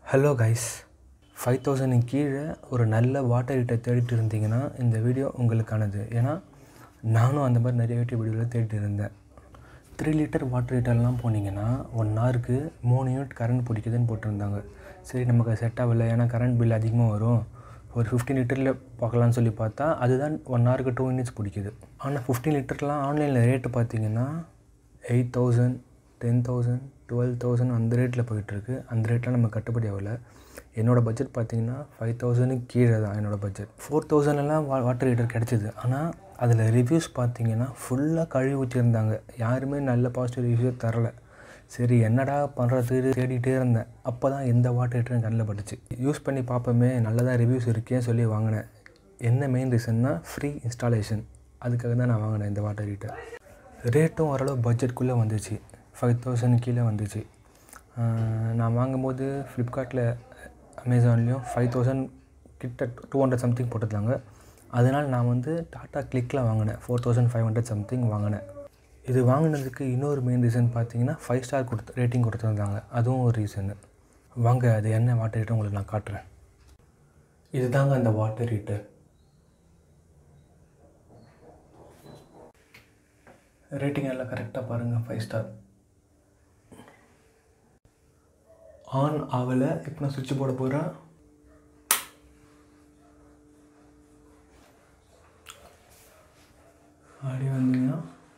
hello guys five thousand கீழே ஒரு நல்ல வாட்டர் ஹீட்டர் தேடிட்டு இருந்தீங்கன்னா இந்த வீடியோ உங்களுக்கானது ஏன்னா நானும் அந்த மாதிரி நிறைய யூடியூப் வீடியோவில் தேடிட்டு இருந்தேன் த்ரீ லிட்டர் வாட்டர் ஹீட்டர்லாம் போனீங்கன்னா ஒன் ஹவருக்கு மூணு யூனிட் கரண்ட் பிடிக்குதுன்னு போட்டிருந்தாங்க சரி நமக்கு செட் ஆகலை ஏன்னா கரண்ட் பில் அதிகமாக வரும் ஒரு ஃபிஃப்டின் லிட்டரில் பார்க்கலான்னு சொல்லி பார்த்தா அதுதான் ஒன் ஹவருக்கு டூ யூனிட்ஸ் பிடிக்குது ஆனால் ஃபிஃப்டின் லிட்டர்லாம் ஆன்லைனில் ரேட்டு பார்த்தீங்கன்னா eight thousand ten thousand twelve thousand அந்த ரேட்டில் போயிட்டுருக்கு அந்த ரேட்லாம் நம்ம கட்டுப்படி ஆகல என்னோடய பட்ஜெட் பார்த்தீங்கன்னா ஃபைவ் தௌசண்ட்க்கு கீழே தான் என்னோடய பட்ஜெட் ஃபோர் தௌசண்ட்லாம் வா வாட்டர் ஹீட்டர் கிடச்சிது ஆனால் அதில் ரிவ்யூஸ் பார்த்தீங்கன்னா ஃபுல்லாக கழுவி ஊற்றிருந்தாங்க யாருமே நல்ல பாசிட்டிவ் ரிவ்யூ தரல சரி என்னடா பண்ணுறது தேடிட்டே இருந்தேன் அப்போ தான் எந்த வாட்டர் ஹீட்டரும் கண்ணில் பட்டுச்சு யூஸ் பண்ணி பார்ப்போமே நல்லதாக ரிவ்யூஸ் இருக்கேன்னு சொல்லி வாங்கினேன் என்ன மெயின் ரீசன்னா ஃப்ரீ இன்ஸ்டாலேஷன் அதுக்காக தான் நான் வாங்கினேன் இந்த வாட்டர் ஹீட்டர் ரேட்டும் ஓரளவு பட்ஜெட்குள்ளே வந்துச்சு ஃபைவ் தௌசண்ட் கீழே வந்துச்சு ஆஹ் நான் வாங்கும்போது ஃப்ளிப்கார்ட்டில் அமேசான்லேயும் ஃபைவ் தௌசண்ட் கிட்ட டூ ஹண்ட்ரட் சம்திங் போட்டிருந்தாங்க அதனால் நான் வந்து டாட்டா கிளிக்கில் வாங்கினேன் four thousand five hundred something வாங்கினேன் இது வாங்கினதுக்கு இன்னொரு மெயின் ரீசன் பார்த்தீங்கன்னா ஃபைவ் ஸ்டார் கொடுத்து ரேட்டிங் கொடுத்துருந்தாங்க அதுவும் ஒரு ரீசனு வாங்க அது என்ன வாட்டர் ஹீட்டர் உங்களுக்கு நான் காட்டுறேன் இதுதாங்க அந்த வாட்டர் ஹீட்டர் ரேட்டிங் எல்லாம் கரெக்டாக பாருங்கள் ஃபைவ் ஸ்டார் ஆன் ஆகலை இப்போ நான் சுவிட்ச் போட போகிறேன் அப்படி வந்தீங்கன்னா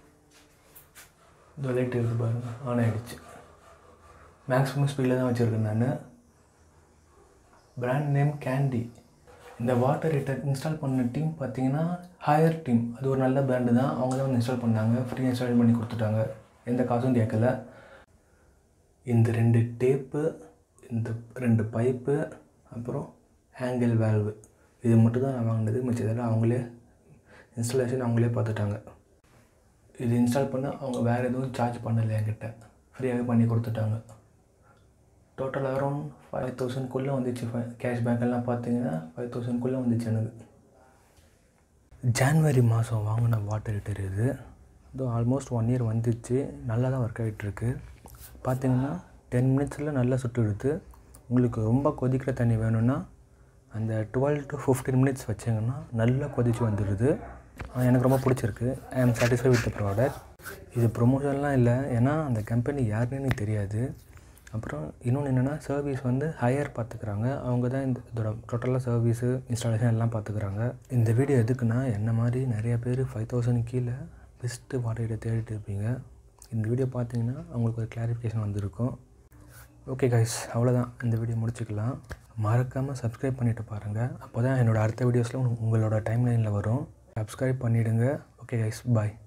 இந்த லைட் இருக்குது பாருங்கள் ஆன் ஆகிடுச்சு மேக்ஸிமம் ஸ்பீடில் தான் வச்சுருக்கேன் நான் பிராண்ட் நேம் கேண்டி இந்த வாட்டர் ஹீட்டர் இன்ஸ்டால் பண்ண டீம் பார்த்தீங்கன்னா ஹையர் டீம் அது ஒரு நல்ல பிராண்டு தான் அவங்க தான் வந்து இன்ஸ்டால் பண்ணாங்க ஃப்ரீ இன்ஸ்டால் பண்ணி கொடுத்துட்டாங்க எந்த காசும் கேட்கல இந்த ரெண்டு டேப்பு இந்த ரெண்டு பைப்பு அப்புறம் ஹேங்கிள் வேல்வு இது மட்டும் தான் நான் வாங்கினது மிச்சதெல்லாம் அவங்களே இன்ஸ்டாலேஷன் அவங்களே பார்த்துட்டாங்க இது இன்ஸ்டால் பண்ண அவங்க வேறு எதுவும் சார்ஜ் பண்ணலை என்கிட்ட ஃப்ரீயாகவே பண்ணி கொடுத்துட்டாங்க டோட்டல் அரௌண்ட் ஃபைவ் தௌசண்ட்குள்ளே வந்துச்சு ஃபை கேஷ்பேக் எல்லாம் பார்த்தீங்கன்னா ஃபைவ் தௌசண்ட்குள்ளே வந்துச்சு எனக்கு ஜான்வரி மாதம் வாங்கின வாட்டர் ஹீட்டர் இது இதோ ஆல்மோஸ்ட் ஒன் இயர் வந்துச்சு நல்லா தான் ஒர்க் ஆகிட்டுருக்கு பார்த்தீங்கன்னா டென் மினிட்ஸில் நல்லா சுட்டுடுது உங்களுக்கு ரொம்ப கொதிக்கிற தண்ணி வேணும்னா அந்த டுவெல் டு ஃபிஃப்டீன் மினிட்ஸ் வச்சிங்கன்னா நல்லா கொதிச்சு வந்துடுது ஆஹ் எனக்கு ரொம்ப பிடிச்சிருக்கு ஐ ஆம் சாட்டிஸ்ஃபை வித் த ப்ராடக்ட் இது ப்ரொமோஷன்லாம் இல்லை ஏன்னா அந்த கம்பெனி யாருன்னு எனக்கு தெரியாது அப்புறம் இன்னொன்று என்னென்னா சர்வீஸ் வந்து ஹையர் பார்த்துக்குறாங்க அவங்க தான் இந்த இதோட டோட்டலாக சர்வீஸு இன்ஸ்டாலேஷன் எல்லாம் பார்த்துக்குறாங்க இந்த வீடியோ எதுக்குன்னா என்ன மாதிரி நிறைய பேர் ஃபைவ் தௌசண்ட் கீழே பெஸ்ட்டு வாட்டர் ஹீட்டர் தேடிட்டு இருப்பீங்க இந்த வீடியோ பார்த்தீங்கன்னா அவங்களுக்கு ஒரு கிளாரிஃபிகேஷன் வந்திருக்கும் ஓகே கைஸ் அவ்வளோதான் இந்த வீடியோ முடிச்சுக்கலாம் மறக்காமல் சப்ஸ்கிரைப் பண்ணிவிட்டு பாருங்கள் அப்போ தான் என்னோடய அடுத்த வீடியோஸில் உங்களோட டைம் லைனில் வரும் சப்ஸ்கிரைப் பண்ணிவிடுங்க ஓகே கைஸ் பாய்